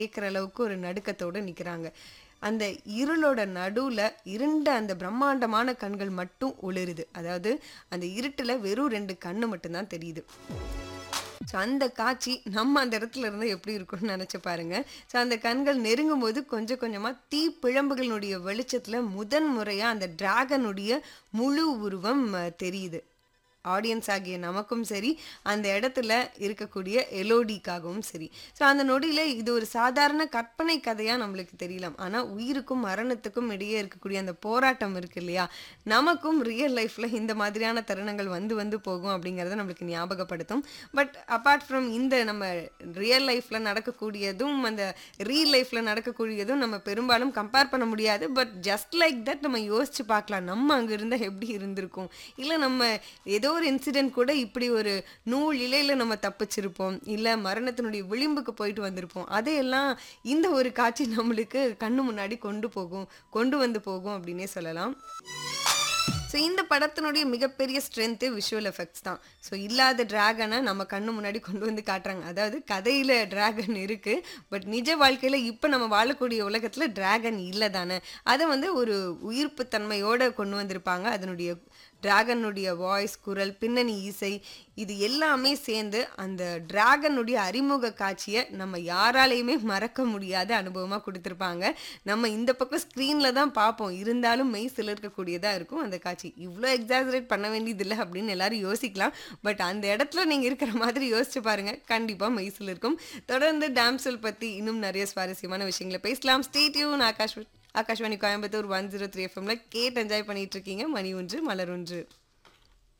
கேட்குற அளவுக்கு ஒரு நடுக்கத்தோட நிக்கிறாங்க. அந்த இருளோட நடுவுல இருண்ட அந்த பிரம்மாண்டமான கண்கள் மட்டும் ஒளிருது. அதாவது அந்த இருட்டுல வெறும் 2 கண்ணு மட்டும் தான் தெரியுது. ஸோ அந்த காட்சி நம்ம அந்த இடத்துல இருந்தா எப்படி இருக்கும்னு நெனச்சு பாருங்க. ஸோ அந்த கண்கள் நெருங்கும்போது கொஞ்சம் கொஞ்சமா தீப்பிழம்புகளினுடைய வெளிச்சத்துல முதன் முறையா அந்த டிராகனுடைய முழு உருவம் அ தெரியுது. ஆடியன்ஸ் ஆகிய நமக்கும் சரி, அந்த இடத்துல இருக்கக்கூடிய எலோடிக்காகவும் சரி. ஸோ அந்த நொடியில இது ஒரு சாதாரண கற்பனை கதையா நம்மளுக்கு தெரியலாம். ஆனா உயிருக்கும், மரணத்துக்கும் இடையே இருக்கக்கூடிய அந்த போராட்டம் இருக்கு இல்லையா? நமக்கும் ரியல் லைஃப்ல இந்த மாதிரியான தருணங்கள் வந்து வந்து போகும் அப்படிங்கிறத நம்மளுக்கு ஞாபகப்படுத்தும். பட் அப்பார்ட் ஃப்ரம் இந்த நம்ம ரியல் லைஃப்ல நடக்கக்கூடியதும், அந்த ரீல் லைஃப்ல நடக்கக்கூடியதும் நம்ம பெரும்பாலும் கம்பேர் பண்ண முடியாது. பட் ஜஸ்ட் லைக் தட் நம்ம யோசிச்சு பார்க்கலாம். நம்ம அங்க இருந்தா எப்படி இருந்திருக்கும்? இல்ல நம்ம ஏதோ ஒரு இன்சிடென்ட் கூட இப்படி ஒரு நூல் இழையில நம்ம தப்பிச்சிருப்போம். இல்ல மரணத்தினுடைய விளிம்புக்கு போயிட்டு வந்திருப்போம். அதையெல்லாம் இந்த ஒரு காட்சி நம்மளுக்கு கண்ணு முன்னாடி கொண்டு போகும். கொண்டு வந்து போகும் அப்படின்னே சொல்லலாம். ஸோ இந்த படத்தினுடைய மிகப்பெரிய ஸ்ட்ரென்த்தே விஷுவல் எஃபெக்ட்ஸ் தான். ஸோ இல்லாத டிராகன நம்ம கண்ணு முன்னாடி கொண்டு வந்து காட்டுறாங்க. அதாவது கதையில டிராகன் இருக்கு. பட் நிஜ வாழ்க்கையில இப்ப நம்ம வாழக்கூடிய உலகத்துல டிராகன் இல்ல தானே. அத வந்து ஒரு உயிர்ப்பு தன்மையோட கொண்டு வந்திருப்பாங்க. அதனுடைய டிராகனுடைய வாய்ஸ், குரல், பின்னணி இசை இது எல்லாமே சேர்ந்து அந்த டிராகனுடைய அறிமுக காட்சிய நம்ம யாராலயுமே மறக்க முடியாத அனுபவமா குடுத்திருப்பாங்க. நம்ம இந்த பக்கம் ஸ்க்ரீன்ல தான் பார்ப்போம். இருந்தாலும் மெய் சிலிர்க்கக்கூடியதா இருக்கும் அந்த காட்சி. இவ்ளோ எக்ஸாஜரேட் பண்ண வேண்டியதில்ல அப்படின்னு எல்லாரும் யோசிக்கலாம். பட் அந்த இடத்துல நீங்க இருக்கிற மாதிரி யோசிச்சு பாருங்க. கண்டிப்பா மெய் சிலிர்க்கும். தொடர்ந்து டாம்சல் பத்தி இன்னும் நெறைய சுவாரஸ்யமான விஷயங்கள பேசலாம். ஸ்டே டியூன் ஆகாஷ் ஆகாஷ்வாணி கோயம்புத்தூர் 103 எஃப்எம்ல கேட்டு என்ஜாய் பண்ணிட்டு இருக்கீங்க. மணி ஒன்று மலர் ஒன்று.